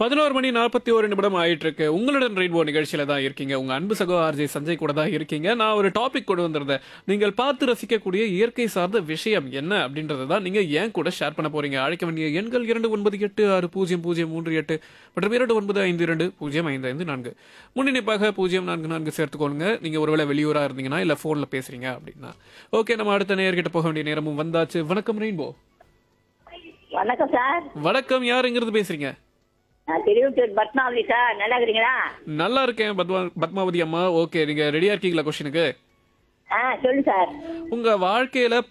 பதினோரு மணி நாற்பத்தி ஒரு நிமிடம் ஆயிட்டு இருக்கு உங்களுடன் ரெயின்போ நிகழ்ச்சியில தான் இருக்கீங்க உங்க அன்பு சகோ ஆர்ஜே சஞ்சய் கூட தான் இருக்கீங்க நான் ஒரு டாபிக் கொண்டு வந்திருந்தேன் நீங்கள் பார்த்து ரசிக்கக்கூடிய இயற்கை சார்ந்த விஷயம் என்ன அப்படின்றத தான் நீங்க ஏன் கூட ஷேர் பண்ண போறீங்க அழைக்க வேண்டிய எண்கள் இரண்டு ஒன்பது எட்டு ஆறு பூஜ்ஜியம் பூஜ்ஜியம் மூன்று எட்டு மற்றும் இரண்டு ஒன்பது ஐந்து இரண்டு பூஜ்ஜியம் ஐந்து ஐந்து நான்கு முன்னிணைப்பாக பூஜ்ஜியம் நான்கு நான்கு சேர்த்துக்கோங்க நீங்க ஒருவேளை வெளியூரா இருந்தீங்கன்னா இல்ல போன்ல பேசுறீங்க அப்படின்னா ஓகே நம்ம அடுத்த நேர்கிட்ட போக வேண்டிய நேரமும் வந்தாச்சு வணக்கம் ரெயின்போ வணக்கம் சார் வணக்கம் யார் எங்கிருந்து பேசுறீங்க நான் திருவத்தூர் பத்மாவதி சார் நல்லா இருக்கிறீங்களா நல்லா இருக்கேன் பத்மா பத்மாவதி அம்மா ஓகே நீங்க ரெடியா இருக்கீங்களா கொஸ்டினுக்கு ஆ சொல்லு சார் உங்க வாழ்க்கையில